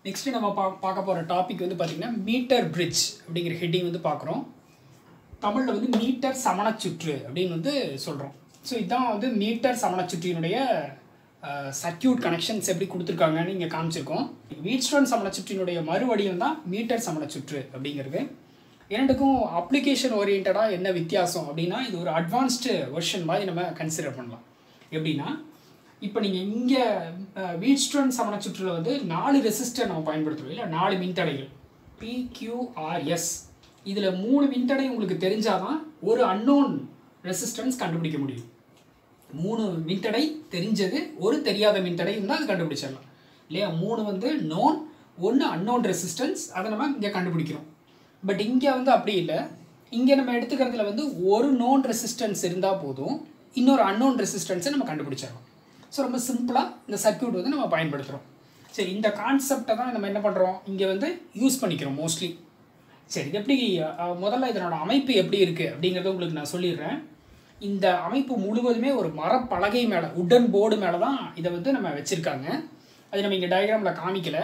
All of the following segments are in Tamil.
நெக்ஸ்ட் நம்ம பா பார்க்க போகிற டாபிக் வந்து பார்த்திங்கன்னா மீட்டர் பிரிட்ஜ் அப்படிங்கிற ஹெட்டிங் வந்து பார்க்குறோம் தமிழில் வந்து மீட்டர் சமணச்சுற்று அப்படின்னு வந்து சொல்கிறோம் ஸோ இதுதான் வந்து மீட்டர் சமணச்சுற்றினுடைய சர்க்கியூட் கனெக்ஷன்ஸ் எப்படி கொடுத்துருக்காங்கன்னு இங்கே காமிச்சிருக்கோம் வீட்ஸ்டோன் சமணச்சுற்றினுடைய மறுவடிவம் தான் மீட்டர் சமணச்சுற்று அப்படிங்கிறது இரண்டுக்கும் அப்ளிகேஷன் ஓரியன்டாக என்ன வித்தியாசம் அப்படின்னா இது ஒரு அட்வான்ஸ்டு வெர்ஷன் மாதிரி நம்ம கன்சிடர் பண்ணலாம் எப்படின்னா இப்போ நீங்கள் இங்கே வீட்ஸ்டோன் சமணச்சுற்றில் வந்து நாலு ரெசிஸ்டர் நம்ம பயன்படுத்துகிறோம் இல்லை நாலு மின்தடைகள் பிக்யூஆர்எஸ் இதில் மூணு மின்தடை உங்களுக்கு தெரிஞ்சாதான் ஒரு அன்னோன் ரெசிஸ்டன்ஸ் கண்டுபிடிக்க முடியும் மூணு மின்தடை தெரிஞ்சது ஒரு தெரியாத மின்தடை இருந்தால் அது கண்டுபிடிச்சிடலாம் இல்லையா மூணு வந்து நோன் ஒன்று அன்னோன் ரெசிஸ்டன்ஸ் அதை நம்ம இங்கே கண்டுபிடிக்கிறோம் பட் இங்கே வந்து அப்படி இல்லை இங்கே நம்ம எடுத்துக்கிறதுல வந்து ஒரு நோன் ரெசிஸ்டன்ஸ் இருந்தால் போதும் இன்னொரு அன்னோன் ரெசிஸ்டன்ஸை நம்ம கண்டுபிடிச்சிடலாம் ஸோ ரொம்ப சிம்பிளாக இந்த சர்க்கியூட் வந்து நம்ம பயன்படுத்துகிறோம் சரி இந்த கான்செப்டை தான் நம்ம என்ன பண்ணுறோம் இங்கே வந்து யூஸ் பண்ணிக்கிறோம் மோஸ்ட்லி சரி இது எப்படி அஹ், முதல்ல இதனோட அமைப்பு எப்படி இருக்குது அப்படிங்கிறத உங்களுக்கு நான் சொல்லிடுறேன் இந்த அமைப்பு முழுவதுமே ஒரு மரப்பலகை மேலே உட்டன் போர்டு மேலே தான் இதை வந்து நம்ம வச்சுருக்காங்க அது நம்ம இங்கே டயக்ராமில் காமிக்கல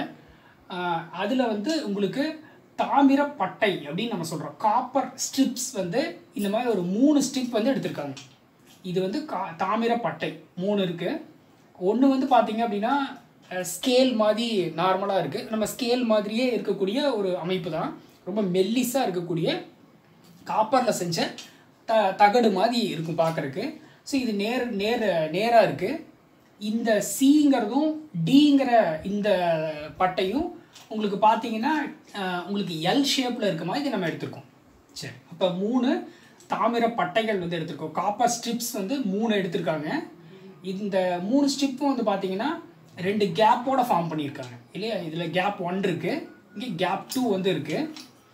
அதில் வந்து உங்களுக்கு தாமிர பட்டை அப்படின்னு நம்ம சொல்கிறோம் காப்பர் ஸ்ட்ரிப்ஸ் வந்து இந்த மாதிரி ஒரு மூணு ஸ்ட்ரிப் வந்து எடுத்திருக்காங்க இது வந்து கா தாமிர பட்டை மூணு இருக்குது ஒன்று வந்து பார்த்தீங்க அப்படின்னா ஸ்கேல் மாதிரி நார்மலாக இருக்குது நம்ம ஸ்கேல் மாதிரியே இருக்கக்கூடிய ஒரு அமைப்பு தான் ரொம்ப மெல்லிஸாக இருக்கக்கூடிய காப்பரில் செஞ்ச த தகடு மாதிரி இருக்கும் பார்க்குறக்கு ஸோ இது நேர் நேர் நேராக இருக்குது இந்த சிங்கிறதும் டிங்கிற இந்த பட்டையும் உங்களுக்கு பார்த்தீங்கன்னா அஹ், உங்களுக்கு எல் ஷேப்பில் இருக்க மாதிரி இதை நம்ம எடுத்திருக்கோம் சரி அப்போ மூணு தாமிர பட்டைகள் வந்து எடுத்திருக்கோம் காப்பர் ஸ்ட்ரிப்ஸ் வந்து மூணு எடுத்திருக்காங்க இந்த மூணு ஸ்ட்ரிப்பும் வந்து பார்த்தீங்கன்னா ரெண்டு கேப்போட ஃபார்ம் பண்ணியிருக்காங்க இல்லையா இதில் கேப் ஒன் இருக்குது இங்கே கேப் டூ வந்து இருக்குது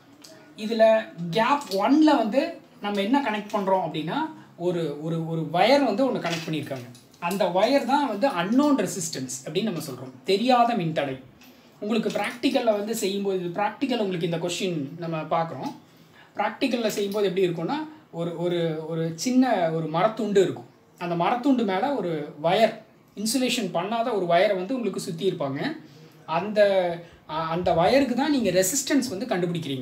இதில் கேப் ஒன்ல வந்து நம்ம என்ன கனெக்ட் பண்ணுறோம் அப்படின்னா ஒரு ஒரு ஒரு வயர் வந்து ஒன்று கனெக்ட் பண்ணியிருக்காங்க அந்த வயர் தான் வந்து அன்னோன் ரெசிஸ்டன்ஸ் அப்படின்னு நம்ம சொல்கிறோம் தெரியாத மின்தடை உங்களுக்கு ப்ராக்டிக்கலில் வந்து செய்யும்போது இது ப்ராக்டிக்கல் உங்களுக்கு இந்த கொஷின் நம்ம பார்க்குறோம் ப்ராக்டிக்கலில் செய்யும்போது எப்படி இருக்கும்னா ஒரு ஒரு ஒரு சின்ன ஒரு மரத்துண்டு இருக்கும் அந்த மரத்துண்டு மேலே ஒரு வயர் இன்சுலேஷன் பண்ணாத ஒரு வயரை வந்து உங்களுக்கு சுற்றி இருப்பாங்க அந்த அ- அந்த வயருக்கு தான் நீங்கள் ரெசிஸ்டன்ஸ் வந்து கண்டுபிடிக்கிறீங்க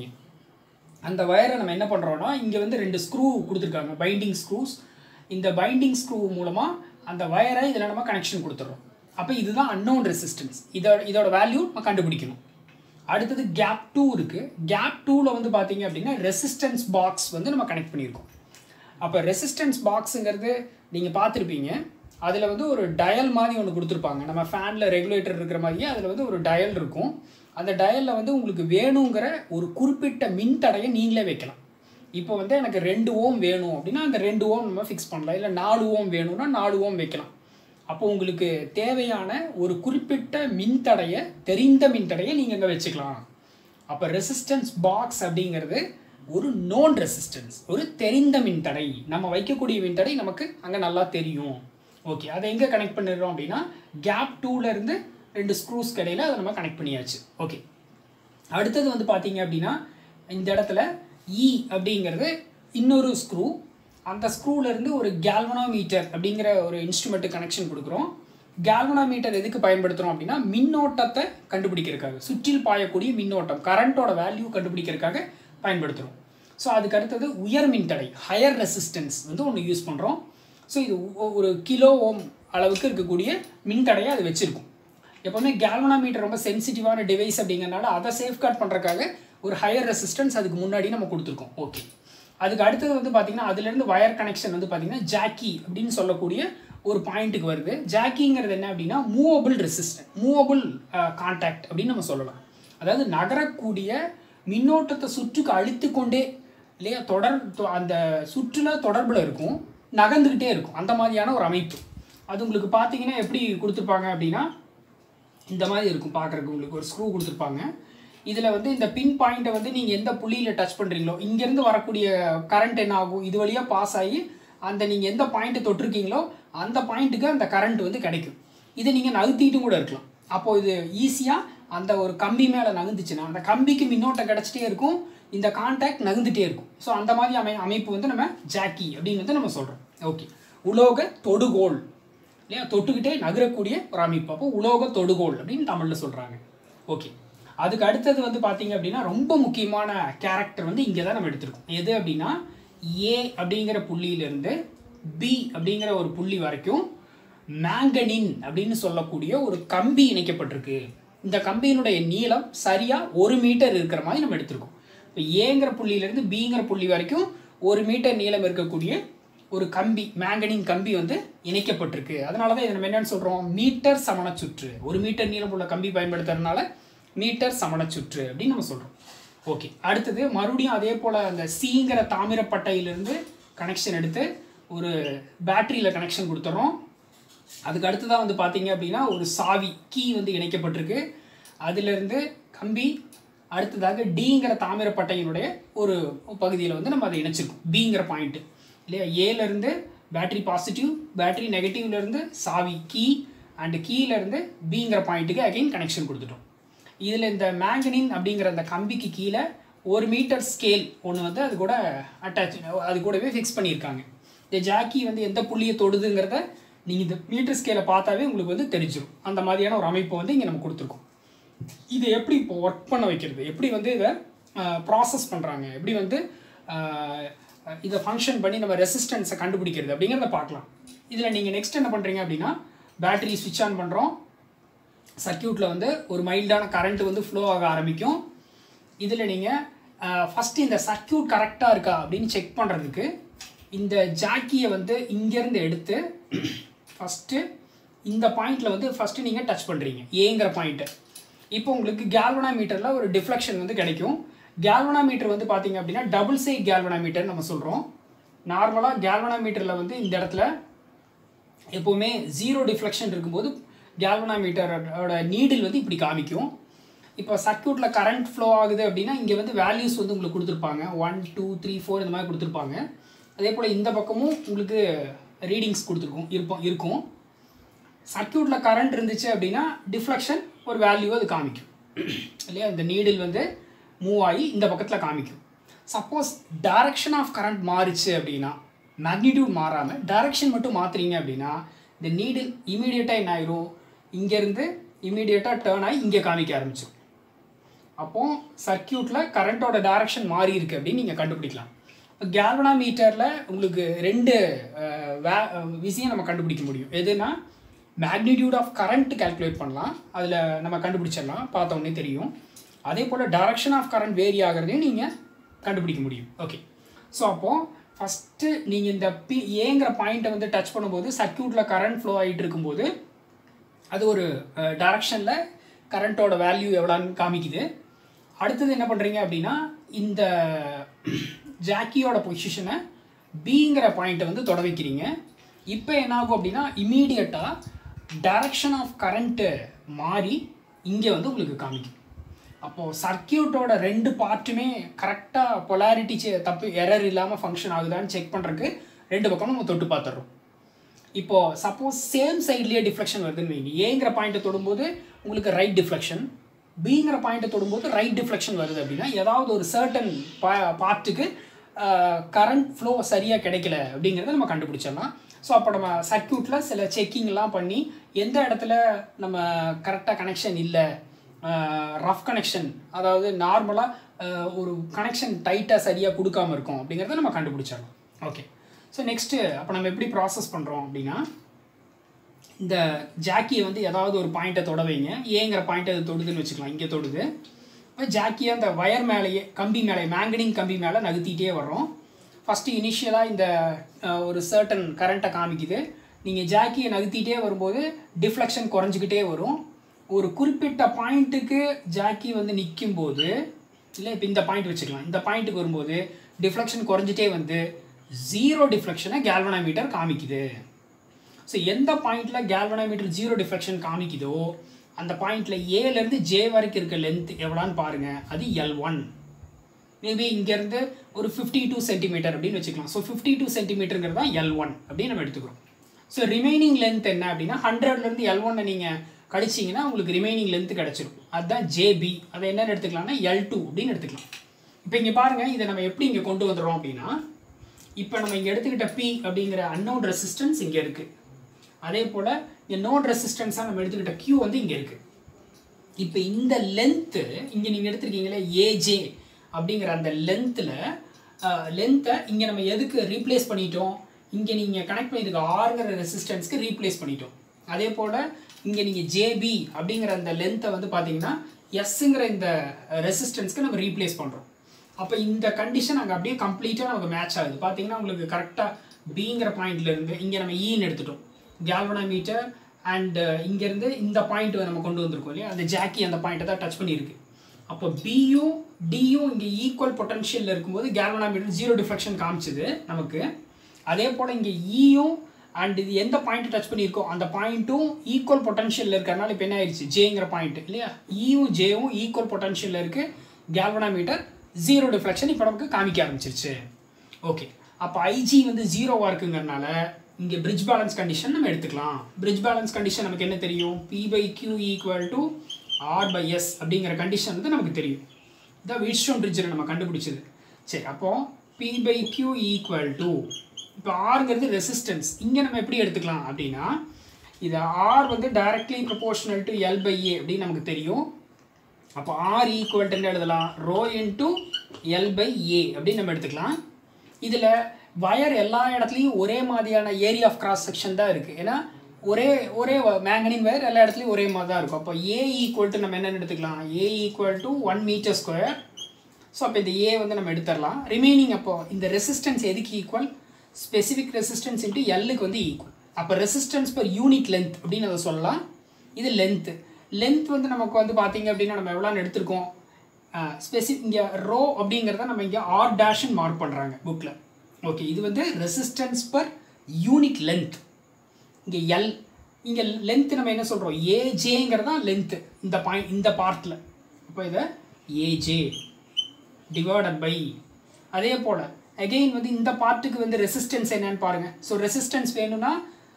அந்த வயரை நம்ம என்ன பண்ணுறோம்னா இங்கே வந்து ரெண்டு ஸ்க்ரூ கொடுத்துருக்காங்க பைண்டிங் ஸ்க்ரூஸ் இந்த பைண்டிங் ஸ்க்ரூ மூலமாக அந்த வயரை இதில் நம்ம கனெக்ஷன் கொடுத்துட்றோம் அப்போ இதுதான் அன்னோன் ரெசிஸ்டன்ஸ் இதோட இதோட வேல்யூ நம்ம கண்டுபிடிக்கணும் அடுத்தது கேப் டூ இருக்குது கேப் டூவில் வந்து பார்த்தீங்க அப்படின்னா ரெசிஸ்டன்ஸ் பாக்ஸ் வந்து நம்ம கனெக்ட் பண்ணியிருக்கோம் அப்போ ரெசிஸ்டன்ஸ் பாக்ஸுங்கிறது நீங்கள் பார்த்துருப்பீங்க அதில் வந்து ஒரு டயல் மாதிரி ஒன்று கொடுத்துருப்பாங்க நம்ம ஃபேனில் ரெகுலேட்டர் இருக்கிற மாதிரியே அதில் வந்து ஒரு டயல் இருக்கும் அந்த டயலில் வந்து உங்களுக்கு வேணுங்கிற ஒரு குறிப்பிட்ட மின்தடையை நீங்களே வைக்கலாம் இப்போ வந்து எனக்கு ரெண்டு ஓம் வேணும் அப்படின்னா அந்த ரெண்டு ஓம் நம்ம ஃபிக்ஸ் பண்ணலாம் இல்லை நாலு ஓம் வேணும்னா நாலு ஓம் வைக்கலாம் அப்போ உங்களுக்கு தேவையான ஒரு குறிப்பிட்ட மின்தடையை தெரிந்த மின்தடையை நீங்கள் இங்கே வச்சுக்கலாம் அப்போ ரெசிஸ்டன்ஸ் பாக்ஸ் அப்படிங்கிறது ஒரு நோன் ரெசிஸ்டன்ஸ் ஒரு தெரிந்த மின்தடை நம்ம வைக்கக்கூடிய மின்தடை நமக்கு அங்கே நல்லா தெரியும் ஓகே அதை எங்கே கனெக்ட் பண்ணிடுறோம் அப்படின்னா கேப் டூலேருந்து ரெண்டு ஸ்க்ரூஸ் கடையில் அதை நம்ம கனெக்ட் பண்ணியாச்சு ஓகே அடுத்தது வந்து பார்த்தீங்க அப்படின்னா இந்த இடத்துல இ அப்படிங்கிறது இன்னொரு ஸ்க்ரூ அந்த ஸ்க்ரூலேருந்து ஒரு கேல்வனோமீட்டர் அப்படிங்கிற ஒரு இன்ஸ்ட்ருமெண்ட்டு கனெக்ஷன் கொடுக்குறோம் கேல்வனோமீட்டர் எதுக்கு பயன்படுத்துகிறோம் அப்படின்னா மின்னோட்டத்தை கண்டுபிடிக்கிறதுக்காக சுற்றில் பாயக்கூடிய மின்னோட்டம் கரண்ட்டோட வேல்யூ கண்டுபிடிக்கிறதுக்காக பயன்படுத்துகிறோம் ஸோ அதுக்கு அடுத்தது உயர் மின்தடை ஹையர் ரெசிஸ்டன்ஸ் வந்து ஒன்று யூஸ் பண்ணுறோம் ஸோ இது ஒ- ஒரு கிலோ ஓம் அளவுக்கு இருக்கக்கூடிய மின்தடையை அது வச்சுருக்கும் எப்போவுமே கேல்வனாமீட்டர் ரொம்ப சென்சிட்டிவான டிவைஸ் அப்படிங்கறனால அதை சேஃப்கார்ட் பண்ணுறக்காக ஒரு ஹையர் ரெசிஸ்டன்ஸ் அதுக்கு முன்னாடி நம்ம கொடுத்துருக்கோம் ஓகே அதுக்கு அடுத்தது வந்து பார்த்தீங்கன்னா அதுலேருந்து வயர் கனெக்ஷன் வந்து பார்த்தீங்கன்னா ஜாக்கி அப்படின்னு சொல்லக்கூடிய ஒரு பாயிண்ட்டுக்கு வருது ஜாக்கிங்கிறது என்ன அப்படின்னா மூவபிள் ரெசிஸ்டன்ட் மூவபிள் கான்டாக்ட் அப்படின்னு நம்ம சொல்லலாம் அதாவது நகரக்கூடிய மின்னோட்டத்தை சுற்றுக்கு அழுத்தி கொண்டே இல்லையா தொடர் தொ- அந்த சுற்றுல தொடர்பில் இருக்கும் நகர்ந்துக்கிட்டே இருக்கும் அந்த மாதிரியான ஒரு அமைப்பு அது உங்களுக்கு பார்த்தீங்கன்னா எப்படி கொடுத்துருப்பாங்க அப்படின்னா இந்த மாதிரி இருக்கும் பார்க்குறதுக்கு உங்களுக்கு ஒரு ஸ்க்ரூ கொடுத்துருப்பாங்க இதில் வந்து இந்த பின் பாயிண்ட்டை வந்து நீங்கள் எந்த புள்ளியில் டச் பண்ணுறீங்களோ இங்கேருந்து வரக்கூடிய கரண்ட் என்ன ஆகும் இது வழியாக பாஸ் ஆகி அந்த நீங்கள் எந்த பாயிண்ட்டை தொட்டிருக்கீங்களோ அந்த பாயிண்ட்டுக்கு அந்த கரண்ட் வந்து கிடைக்கும் இதை நீங்கள் நகர்த்திட்டும் கூட இருக்கலாம் அப்போது இது ஈஸியாக அந்த ஒரு கம்பி மேலே நகர்ந்துச்சுன்னா அந்த கம்பிக்கு மின்னோட்டம் கிடச்சிட்டே இருக்கும் இந்த கான்டாக்ட் நகர்ந்துட்டே இருக்கும் ஸோ அந்த மாதிரி அமை அமைப்பு வந்து நம்ம ஜாக்கி அப்படின்னு வந்து நம்ம சொல்கிறோம் ஓகே உலோக தொடுகோல் இல்லையா தொட்டுக்கிட்டே நகரக்கூடிய ஒரு அமைப்பு அப்போ உலோக தொடுகோல் அப்படின்னு தமிழில் சொல்கிறாங்க ஓகே அதுக்கு அடுத்தது வந்து பார்த்தீங்க அப்படின்னா ரொம்ப முக்கியமான கேரக்டர் வந்து இங்கே தான் நம்ம எடுத்திருக்கோம் எது அப்படின்னா ஏ அப்படிங்கிற புள்ளியிலிருந்து பி அப்படிங்கிற ஒரு புள்ளி வரைக்கும் மேங்கனின் அப்படின்னு சொல்லக்கூடிய ஒரு கம்பி இணைக்கப்பட்டிருக்கு இந்த கம்பியினுடைய நீளம் சரியாக ஒரு மீட்டர் இருக்கிற மாதிரி நம்ம எடுத்திருக்கோம் இப்போ ஏங்கிற புள்ளியிலேருந்து பிங்கிற புள்ளி வரைக்கும் ஒரு மீட்டர் நீளம் இருக்கக்கூடிய ஒரு கம்பி மேங்கனின் கம்பி வந்து இணைக்கப்பட்டிருக்கு அதனால தான் இதை நம்ம என்னன்னு சொல்கிறோம் மீட்டர் சமணச்சுற்று ஒரு மீட்டர் நீளம் உள்ள கம்பி பயன்படுத்துறதுனால மீட்டர் சமணச்சுற்று அப்படின்னு நம்ம சொல்கிறோம் ஓகே அடுத்தது மறுபடியும் அதே போல் அந்த சிங்கிற தாமிரப்பட்டையிலிருந்து கனெக்ஷன் எடுத்து ஒரு பேட்டரியில் கனெக்ஷன் கொடுத்துட்றோம் அதுக்கு அடுத்ததாக வந்து பார்த்தீங்க அப்படின்னா ஒரு சாவி கீ வந்து இணைக்கப்பட்டிருக்கு அதிலிருந்து கம்பி அடுத்ததாக டிங்கிற தாமிரப்பட்டையினுடைய ஒரு பகுதியில் வந்து நம்ம அதை இணைச்சிருக்கோம் பிங்கிற பாயிண்ட்டு இல்லையா ஏலேருந்து பேட்டரி பாசிட்டிவ் பேட்டரி நெகட்டிவ்லேருந்து சாவி கீ அண்டு கீழேருந்து பிங்கிற பாயிண்ட்டுக்கு அகைன் கனெக்ஷன் கொடுத்துட்டோம் இதில் இந்த மேங்கனின் அப்படிங்கிற அந்த கம்பிக்கு கீழே ஒரு மீட்டர் ஸ்கேல் ஒன்று வந்து அது கூட அட்டாச் அது கூடவே ஃபிக்ஸ் பண்ணியிருக்காங்க இந்த ஜாக்கி வந்து எந்த புள்ளியை தொடுதுங்கிறத நீங்கள் இந்த மீட்டர் ஸ்கேலை பார்த்தாவே உங்களுக்கு வந்து தெரிஞ்சிடும் அந்த மாதிரியான ஒரு அமைப்பு வந்து இங்கே நம்ம கொடுத்துருக்கோம் இது எப்படி இப்போ ஒர்க் பண்ண வைக்கிறது எப்படி வந்து இதை ப்ராசஸ் பண்ணுறாங்க எப்படி வந்து ஆஹ், இதை ஃபங்க்ஷன் பண்ணி நம்ம ரெசிஸ்டன்ஸை கண்டுபிடிக்கிறது அப்படிங்கிறத பார்க்கலாம் இதில் நீங்கள் நெக்ஸ்ட் என்ன பண்ணுறீங்க அப்படின்னா பேட்டரி ஸ்விட்ச் ஆன் பண்ணுறோம் சர்க்கியூட்டில் வந்து ஒரு மைல்டான கரண்ட் வந்து ஃப்ளோ ஆக ஆரம்பிக்கும் இதில் நீங்கள் ஃபஸ்ட்டு இந்த சர்க்கியூட் கரெக்டாக இருக்கா அப்படின்னு செக் பண்ணுறதுக்கு இந்த ஜாக்கியை வந்து இங்கேருந்து எடுத்து ஃபஸ்ட்டு இந்த பாயிண்டில் வந்து ஃபஸ்ட்டு நீங்கள் டச் பண்ணுறீங்க ஏங்கிற பாயிண்ட்டை இப்போ உங்களுக்கு கேல்வனாமீட்டரில் ஒரு டிஃப்ளெக்ஷன் வந்து கிடைக்கும் கேல்வனாமீட்டர் வந்து பார்த்தீங்க அப்படின்னா டபுள் சைட் கேல்வனாமீட்டர் நம்ம சொல்கிறோம் நார்மலாக கேல்வனாமீட்டரில் வந்து இந்த இடத்துல எப்போவுமே ஜீரோ டிஃப்ளெக்ஷன் இருக்கும்போது கேல்வனாமீட்டரோட நீடில் வந்து இப்படி காமிக்கும் இப்போ சர்க்யூட்டில் கரண்ட் ஃப்ளோ ஆகுது அப்படின்னா இங்கே வந்து வேல்யூஸ் வந்து உங்களுக்கு கொடுத்துருப்பாங்க ஒன் டூ த்ரீ ஃபோர் இந்த மாதிரி கொடுத்துருப்பாங்க அதே போல் இந்த பக்கமும் உங்களுக்கு ரீடிங்ஸ் கொடுத்துருக்கும் இருப்போம் இருக்கும் சர்க்யூட்டில் கரண்ட் இருந்துச்சு அப்படின்னா டிஃப்ளெக்ஷன் ஒரு வேல்யூ அது காமிக்கும் இல்லையா இந்த நீடில் வந்து மூவ் ஆகி இந்த பக்கத்தில் காமிக்கும் சப்போஸ் டைரக்ஷன் ஆஃப் கரண்ட் மாறுச்சு அப்படின்னா மேக்னிடியூட் மாறாமல் டைரக்ஷன் மட்டும் மாற்றுறீங்க அப்படின்னா இந்த நீடில் இமீடியட்டாக என்ன ஆயிரும் இங்கேருந்து இமீடியட்டாக டேர்ன் ஆகி இங்கே காமிக்க ஆரம்பிச்சிடும் அப்போ சர்க்கியூட்டில் கரண்ட்டோட டைரக்ஷன் மாறி இருக்கு அப்படின்னு நீங்கள் கண்டுபிடிக்கலாம் இப்போ கேல்வனாமீட்டரில் உங்களுக்கு ரெண்டு அஹ், வே அஹ், விஷயம் நம்ம கண்டுபிடிக்க முடியும் எதுனா மேக்னிடியூட் ஆஃப் கரண்ட் கால்குலேட் பண்ணலாம் அதில் நம்ம கண்டுபிடிச்சிடலாம் பார்த்த உடனே தெரியும் அதே போல் டைரக்ஷன் ஆஃப் கரண்ட் வேரி ஆகிறதையும் நீங்கள் கண்டுபிடிக்க முடியும் ஓகே ஸோ அப்போது ஃபஸ்ட்டு நீங்கள் இந்த பி ஏங்கிற பாயிண்ட்டை வந்து டச் பண்ணும்போது சர்க்கியூட்டில் கரண்ட் ஃப்ளோ ஆகிட்டு இருக்கும்போது அது ஒரு டைரக்ஷனில் கரண்ட்டோட வேல்யூ எவ்வளோன்னு காமிக்குது அடுத்தது என்ன பண்ணுறீங்க அப்படின்னா இந்த ஜாக்கியோட பொசிஷனை பிங்கிற பாயிண்ட்டை வந்து தொட வைக்கிறீங்க இப்போ என்ன ஆகும் அப்படின்னா இமீடியட்டாக டைரக்ஷன் ஆஃப் கரண்ட்டு மாறி இங்கே வந்து உங்களுக்கு காமிக்கும் அப்போது சர்க்கியூட்டோட ரெண்டு பார்ட்டுமே கரெக்டாக பொலாரிட்டி தப்பு எரர் இல்லாமல் ஃபங்க்ஷன் ஆகுதான்னு செக் பண்ணுறதுக்கு ரெண்டு பக்கம் நம்ம தொட்டு பார்த்துடுறோம் இப்போ சப்போஸ் சேம் சைட்லேயே டிஃப்ளெக்ஷன் வருதுன்னு வைங்க ஏங்கிற பாயிண்ட்டை தொடும்போது உங்களுக்கு ரைட் டிஃப்ளெக்ஷன் பிங்கிற பாயிண்ட்டை தொடும்போது ரைட் டிஃப்ளெக்ஷன் வருது அப்படின்னா ஏதாவது ஒரு சர்டன் பா பார்ட்டுக்கு கரண்ட் ஃப்ளோ சரியாக கிடைக்கல அப்படிங்கிறத நம்ம கண்டுபிடிச்சிடலாம் ஸோ அப்போ நம்ம சர்க்கியூட்டில் சில செக்கிங்லாம் பண்ணி எந்த இடத்துல நம்ம கரெக்டாக கனெக்ஷன் இல்லை ரஃப் கனெக்ஷன் அதாவது நார்மலாக ஒரு கனெக்ஷன் டைட்டாக சரியாக கொடுக்காம இருக்கும் அப்படிங்கிறத நம்ம கண்டுபிடிச்சிடலாம் ஓகே ஸோ நெக்ஸ்ட்டு அப்போ நம்ம எப்படி ப்ராசஸ் பண்ணுறோம் அப்படின்னா இந்த ஜாக்கியை வந்து ஏதாவது ஒரு பாயிண்ட்டை தொட வைங்க ஏங்கிற பாயிண்ட்டை அது தொடுதுன்னு வச்சுக்கலாம் இங்கே தொடுது இப்போ ஜாக்கியை அந்த வயர் மேலேயே கம்பி மேலே மேங்கனிங் கம்பி மேலே நகர்த்திட்டே வர்றோம் ஃபஸ்ட்டு இனிஷியலாக இந்த அஹ், ஒரு சர்டன் கரண்ட்டை காமிக்குது நீங்கள் ஜாக்கியை நகர்த்திட்டே வரும்போது டிஃப்ளெக்ஷன் குறைஞ்சிக்கிட்டே வரும் ஒரு குறிப்பிட்ட பாயிண்ட்டுக்கு ஜாக்கி வந்து நிற்கும் போது இல்லை இப்போ இந்த பாயிண்ட் வச்சுக்கலாம் இந்த பாயிண்ட்டுக்கு வரும்போது டிஃப்ளெக்ஷன் குறைஞ்சிட்டே வந்து ஜீரோ டிஃப்ளெக்ஷனை கேல்வனாமீட்டர் காமிக்குது ஸோ எந்த பாயிண்டில் கேல்வனாமீட்டர் ஜீரோ டிஃப்ளெக்ஷன் காமிக்குதோ அந்த பாயிண்டில் ஏலேருந்து ஜே வரைக்கும் இருக்க லென்த் எவ்வளோன்னு பாருங்கள் அது எல் ஒன் மேபி இங்கேருந்து ஒரு ஃபிஃப்டி டூ சென்டிமீட்டர் அப்படின்னு வச்சுக்கலாம் ஸோ ஃபிஃப்டி டூ சென்டிமீட்டருங்கிறது தான் எல் ஒன் அப்படின்னு நம்ம எடுத்துக்கிறோம் ஸோ ரிமைனிங் லென்த் என்ன அப்படின்னா ஹண்ட்ரட்லேருந்து எல் ஒன்னை நீங்கள் கழிச்சிங்கன்னா உங்களுக்கு ரிமைனிங் லென்த் கிடச்சிரும் அதுதான் ஜேபி அதை என்னென்னு எடுத்துக்கலாம்னா எல் டூ அப்படின்னு எடுத்துக்கலாம் இப்போ இங்கே பாருங்கள் இதை நம்ம எப்படி இங்கே கொண்டு வந்துடுறோம் அப்படின்னா இப்போ நம்ம இங்கே எடுத்துக்கிட்ட பி அப்படிங்கிற அன்னோன் ரெசிஸ்டன்ஸ் இங்கே இருக்குது அதே போல் இங்கே நோட் ரெசிஸ்டன்ஸாக நம்ம எடுத்துக்கிட்ட Q வந்து இங்கே இருக்குது இப்போ இந்த லென்த்து இங்கே நீங்கள் எடுத்திருக்கீங்களே ஏஜே அப்படிங்கிற அந்த லென்த்தில் லென்த்தை இங்கே நம்ம எதுக்கு ரீப்ளேஸ் பண்ணிட்டோம் இங்கே நீங்கள் கனெக்ட் பண்ணியிருக்க ஆறுங்கிற ரெசிஸ்டன்ஸ்க்கு ரீப்ளேஸ் பண்ணிட்டோம் அதே போல் இங்கே நீங்கள் ஜேபி அப்படிங்கிற அந்த லென்த்தை வந்து பார்த்தீங்கன்னா எஸ்ஸுங்கிற இந்த ரெசிஸ்டன்ஸ்க்கு நம்ம ரீப்ளேஸ் பண்ணுறோம் அப்போ இந்த கண்டிஷன் அங்கே அப்படியே கம்ப்ளீட்டாக நமக்கு மேட்ச் ஆகுது பார்த்தீங்கன்னா உங்களுக்கு கரெக்டாக பிங்கிற பாயிண்ட்லேருந்து இங்கே நம்ம ஈன்னு எடுத்துட்டோம் கேல்வனாமீட்டர் அண்ட் இங்கேருந்து இந்த பாயிண்ட் நம்ம கொண்டு வந்திருக்கோம் இல்லையா அந்த ஜாக்கி அந்த பாயிண்ட்டை தான் டச் பண்ணியிருக்கு அப்போ பியும் டியும் இங்கே ஈக்குவல் பொட்டன்ஷியலில் இருக்கும்போது கேல்வனாமீட்டர் ஜீரோ டிஃப்ளெக்ஷன் காமிச்சுது நமக்கு அதே போல் இங்கே ஈயும் அண்ட் இது எந்த பாயிண்ட் டச் பண்ணியிருக்கோ அந்த பாயிண்ட்டும் ஈக்குவல் பொட்டன்ஷியலில் இருக்கிறனால இப்போ என்ன ஆயிடுச்சு ஜேங்கிற பாயிண்ட் இல்லையா ஈயும் ஜேவும் ஈக்குவல் பொட்டன்ஷியலில் இருக்குது கேல்வனாமீட்டர் ஜீரோ டிஃப்ளெக்ஷன் இப்போ நமக்கு காமிக்க ஆரம்பிச்சிருச்சு ஓகே அப்போ ஐஜி வந்து ஜீரோவாக இருக்குங்கிறனால இங்கே பிரிட்ஜ் பேலன்ஸ் கண்டிஷன் நம்ம எடுத்துக்கலாம் பிரிட்ஜ் பேலன்ஸ் கண்டிஷன் நமக்கு என்ன தெரியும் P by Q equal to R by S அப்படிங்கிற கண்டிஷன் வந்து நமக்கு தெரியும் இதான் வீட்ஸ்டோன் பிரிட்ஜில் நம்ம கண்டுபிடிச்சது சரி அப்போ P by Q equal to இப்போ ஆறுங்கிறது ரெசிஸ்டன்ஸ் இங்கே நம்ம எப்படி எடுத்துக்கலாம் அப்படின்னா இது ஆர் வந்து directly proportional to L by A அப்படின்னு நமக்கு தெரியும் அப்போ ஆர் ஈக்குவல் என்ன எழுதலாம் rho into L by A அப்படின்னு நம்ம எடுத்துக்கலாம் இதில் வயர் எல்லா இடத்துலையும் ஒரே மாதிரியான ஏரியா ஆஃப் கிராஸ் செக்ஷன் தான் இருக்குது ஏன்னா ஒரே ஒரே மேங்கனின் வயர் எல்லா இடத்துலையும் ஒரே மாதிரி தான் இருக்கும் அப்போ ஏ ஈக்குவல் டு நம்ம என்னென்னு எடுத்துக்கலாம் A equal to one metre square so அப்போ இந்த ஏ வந்து நம்ம எடுத்துடலாம் ரிமைனிங் அப்போ இந்த ரெசிஸ்டன்ஸ் எதுக்கு ஈக்குவல் ஸ்பெசிஃபிக் ரெசிஸ்டன்ஸ் இன்ட்டு எல்லுக்கு வந்து ஈக்குவல் அப்போ ரெசிஸ்டன்ஸ் பர் யூனிட் லென்த் அப்படின்னு அதை சொல்லலாம் இது லென்த்து லென்த் வந்து நமக்கு வந்து பார்த்தீங்க அப்படின்னா நம்ம எவ்வளோன்னு எடுத்திருக்கோம் ஸ்பெசிஃபிக் இங்கே ரோ அப்படிங்கிறத நம்ம இங்கே ஆர் டேஷ்னு மார்க் பண்ணுறாங்க புக்கில் ஓகே இது வந்து ரெசிஸ்டன்ஸ் பர் யூனிட் லென்த் இங்கே எல் இங்கே லென்த் நம்ம என்ன சொல்கிறோம் ஏஜேங்கிறது தான் லென்த்து இந்த பாயிண்ட் இந்த பார்ட்டில் அப்போ இதை ஏஜே டிவைடட் பை அதே போல் அகெயின் வந்து இந்த பார்ட்டுக்கு வந்து ரெசிஸ்டன்ஸ் என்னன்னு பாருங்கள் ஸோ ரெசிஸ்டன்ஸ் வேணும்னா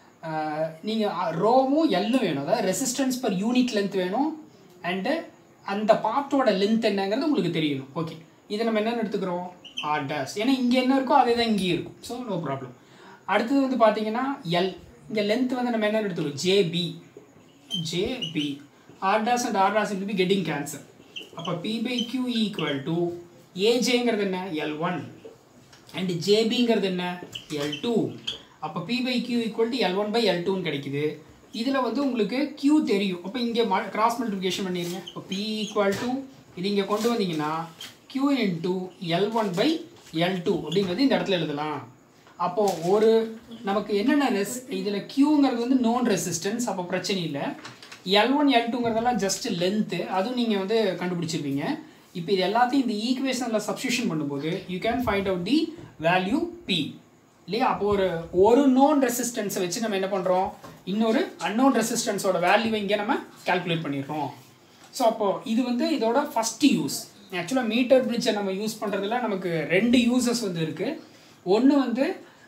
நீங்கள் ரோவும் எல்லும் வேணும் அதாவது ரெசிஸ்டன்ஸ் பர் யூனிட் லென்த் வேணும் அண்டு அந்த பார்ட்டோட லென்த் என்னங்கிறது உங்களுக்கு தெரியணும் ஓகே இதை நம்ம என்னென்னு எடுத்துக்கிறோம் ஆர் டேஸ் ஏன்னா இங்கே என்ன இருக்கோ அதே தான் இங்கேயும் இருக்கும் ஸோ நோ ப்ராப்ளம் அடுத்தது வந்து பார்த்தீங்கன்னா எல் இங்கே லென்த் வந்து நம்ம என்னென்னு எடுத்துக்கிறோம் J B J B R days and R days will be getting cancer அப்போ P by Q equal to ஏஜேங்கிறது என்ன எல் ஒன் அண்ட் ஜேபிங்கிறது என்ன எல் டூ அப்போ P by Q equal to L one by L டூன்னு கிடைக்குது இதில் வந்து உங்களுக்கு கியூ தெரியும் அப்போ இங்கே கிராஸ் மல்டிப்ளிகேஷன் பண்ணிடுங்க இப்போ பி ஈக்குவல் டு இது இங்கே கொண்டு வந்தீங்கன்னா Q into L one by L two அப்படிங்கிறது இந்த இடத்துல எழுதலாம் அப்போது ஒரு நமக்கு என்னென்ன ரெஸ் இதில் கியூங்கிறது வந்து நோன் ரெசிஸ்டன்ஸ் அப்போ பிரச்சனை இல்லை எல் ஒன் எல் டூங்கிறதெல்லாம் ஜஸ்ட் லென்த்து அதுவும் நீங்கள் வந்து கண்டுபிடிச்சிருப்பீங்க இப்போ இது எல்லாத்தையும் இந்த ஈக்குவேஷனில் சப்ஸ்டியூஷன் பண்ணும்போது you can find out the value P இல்லையா அப்போ ஒரு ஒரு நோன் ரெசிஸ்டன்ஸை வச்சு நம்ம என்ன பண்ணுறோம் இன்னொரு அன்னோன் ரெசிஸ்டன்ஸோட வேல்யூவை இங்கே நம்ம கால்குலேட் பண்ணிடுறோம் ஸோ அப்போது இது வந்து இதோட ஃபஸ்ட்டு யூஸ் ஆக்சுவலாக மீட்டர் பிரிட்ஜை நம்ம யூஸ் பண்ணுறதுல நமக்கு ரெண்டு யூசஸ் வந்து இருக்குது ஒன்று வந்து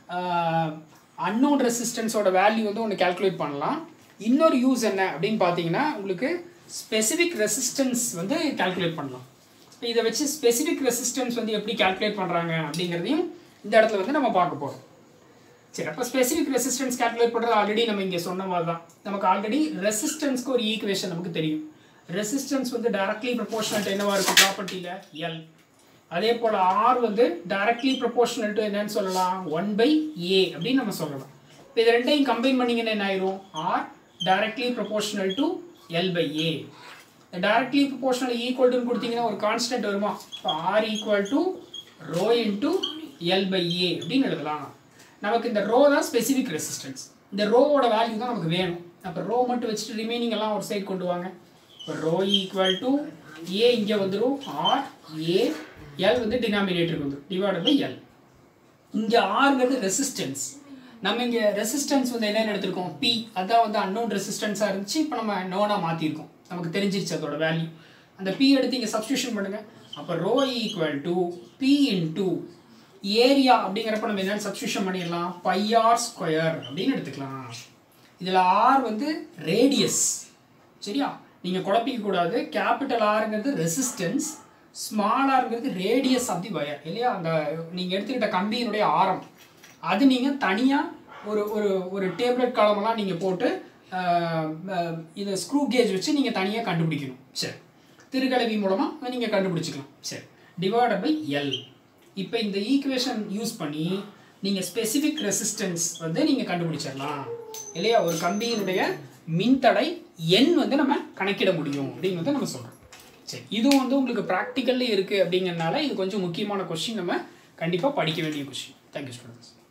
அன்னோன் ரெசிஸ்டன்ஸோட வேல்யூ வந்து ஒன்று கால்குலேட் பண்ணலாம் இன்னொரு யூஸ் என்ன அப்படின்னு பார்த்தீங்கன்னா உங்களுக்கு ஸ்பெசிஃபிக் ரெசிஸ்டன்ஸ் வந்து கால்குலேட் பண்ணலாம் இப்போ இதை வச்சு ஸ்பெசிஃபிக் ரெசிஸ்டன்ஸ் வந்து எப்படி கால்குலேட் பண்ணுறாங்க அப்படிங்கிறதையும் இந்த இடத்துல வந்து நம்ம பார்க்க போகிறோம் சரி அப்போ ஸ்பெசிஃபிக் ரெசிஸ்டன்ஸ் கால்குலேட் பண்ணுறது ஆல்ரெடி நம்ம இங்கே சொன்ன மாதிரி தான் நமக்கு ஆல்ரெடி ரெசிஸ்டன்ஸ்க்கு ஒரு ஈக்குவேஷன் நமக்கு தெரியும் ரெசிஸ்டன்ஸ் வந்து டைரக்ட்லி ப்ரொபோர்ஷனல் என்னவா இருக்கும் ப்ராப்பர்ட்டியில் எல் அதே போல் ஆர் வந்து டைரக்ட்லி ப்ரொபோர்ஷனல் டு என்னன்னு சொல்லலாம் ஒன் பை ஏ அப்படின்னு நம்ம சொல்லலாம் இப்போ இது ரெண்டையும் கம்பைன் பண்ணிங்கன்னா என்ன ஆயிரும் R directly proportional to L by A directly proportional equal டுன்னு கொடுத்தீங்கன்னா ஒரு கான்ஸ்டன்ட் வருமா இப்போ R equal to rho into L by A அப்படின்னு எழுதலாம் நமக்கு இந்த ரோ தான் ஸ்பெசிஃபிக் ரெசிஸ்டன்ஸ் இந்த ரோவோட வேல்யூ தான் நமக்கு வேணும் அப்போ ரோ மட்டும் வச்சுட்டு ரிமைனிங் எல்லாம் ஒரு சைடு கொண்டு வாங்க இப்போ ரோ ஈக்குவல் டு ஏ இங்கே வந்துடும் ஆர் ஏ எல் வந்து டினாமினேட்டருக்கு வந்துடும் டிவைடட் பை எல் இங்கே ஆறுங்கிறது ரெசிஸ்டன்ஸ் நம்ம இங்கே ரெசிஸ்டன்ஸ் வந்து என்னென்னு எடுத்திருக்கோம் பி அதான் வந்து அன்னோன் ரெசிஸ்டன்ஸாக இருந்துச்சு இப்போ நம்ம நோனாக மாற்றிருக்கோம் நமக்கு தெரிஞ்சிருச்சு அதோட வேல்யூ அந்த பி எடுத்து இங்கே சப்ஸ்டியூஷன் பண்ணுங்கள் அப்போ rho equal to P into area அப்படிங்கிறப்ப நம்ம என்னென்னு சப்ஸ்டியூஷன் பண்ணிடலாம் பை ஆர் ஸ்கொயர் அப்படின்னு எடுத்துக்கலாம் இதில் ஆர் வந்து ரேடியஸ் சரியா நீங்கள் குழப்பிக்க கூடாது கேபிட்டல் ஆருங்கிறது ரெசிஸ்டன்ஸ் ஸ்மால் ஆருங்கிறது ரேடியஸ் ஆஃப் தி வயர் இல்லையா அந்த நீங்கள் எடுத்துக்கிட்ட கம்பியினுடைய ஆரம் அது நீங்கள் தனியாக ஒரு ஒரு ஒரு டேப்லெட் காலமெல்லாம் நீங்கள் போட்டு இதை ஸ்க்ரூ கேஜ் வச்சு நீங்கள் தனியாக கண்டுபிடிக்கணும் சரி திருக்கலவி மூலமாக நீங்கள் கண்டுபிடிச்சிக்கலாம் சரி டிவைடட் பை எல் இப்போ இந்த ஈக்குவேஷன் யூஸ் பண்ணி நீங்கள் ஸ்பெசிஃபிக் ரெசிஸ்டன்ஸ் வந்து நீங்கள் கண்டுபிடிச்சிடலாம் இல்லையா ஒரு கம்பியினுடைய மின்தடை எண் வந்து நம்ம கணக்கிட முடியும் அப்படின்னு வந்து நம்ம சொல்கிறோம் சரி இதுவும் வந்து உங்களுக்கு ப்ராக்டிக்கல்லே இருக்குது அப்படிங்கிறனால இது கொஞ்சம் முக்கியமான கொஸ்டின் நம்ம கண்டிப்பாக படிக்க வேண்டிய கொஸ்டின் தேங்க்யூ ஸ்டூடெண்ட்ஸ்